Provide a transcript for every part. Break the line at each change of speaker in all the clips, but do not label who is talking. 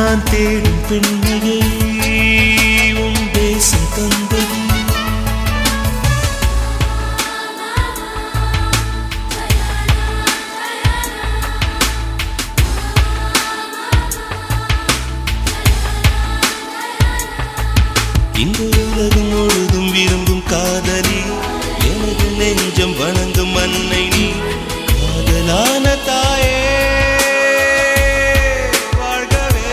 நான் தேடும் பெண்மையை உன் தேசம் தந்தது இந்த உலகம் முழுதும் விரும்பும் காதலி எனது நெஞ்சம் வணங்கும் அன்னை நீ காதலான தாயே வாழ்கவே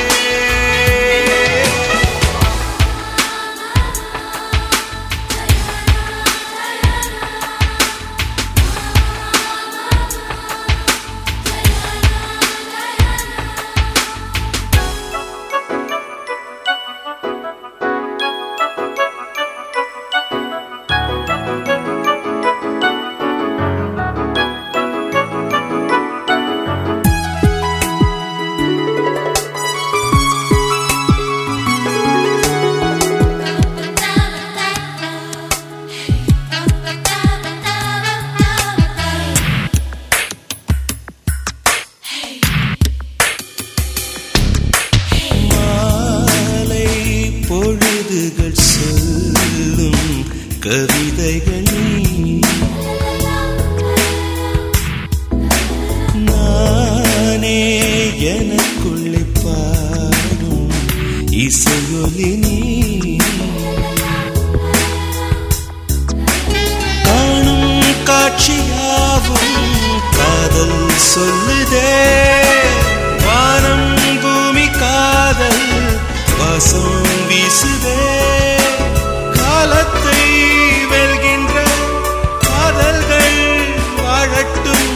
மாலை பொழுதுகள் சொல்லும் கவிதைகள் நீ. நானே எனக்குள்ளே பாடும் இசையொலி நீ காணும் காட்சியாவும் காதல் சொல்லுதே வானம் பூமி காதல் வாசம் வீசுதே காலத்தை வெல்கின்ற காதல்கள் வாழட்டும்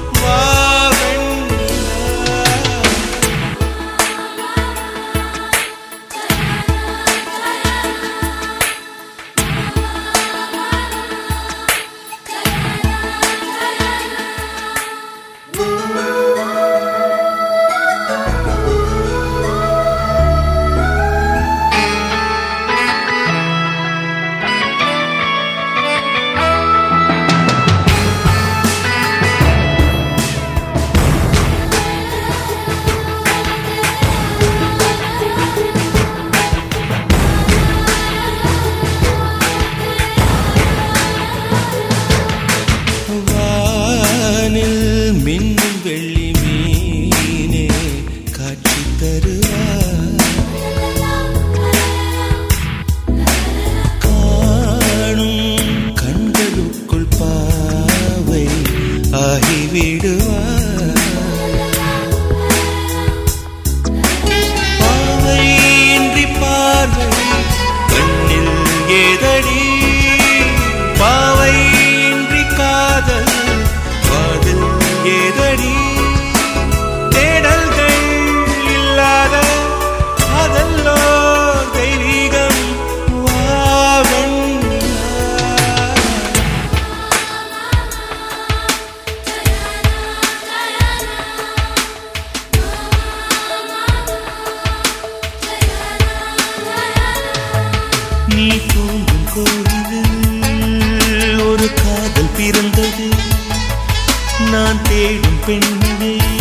வாவெண்ணிலா. வானில் மின்னும் வெள்ளி மீனே காட்சி தருவார் காணும் கண்களுக்குள் பாவை ஆகிவிடுவார் பாவை இன்றி பார்வை கண்ணில் ஏதடி பாவை இன்றி காதல் காதல் ஏதடி தேடல்கள் இல்லாத காதல்லோ தெய்வீகம் வாவெண்ணிலா. நீ தூங்கும் கோவிலில் ஒரு காதல் பிறந்தது நான் தேடும் பெண்ணினை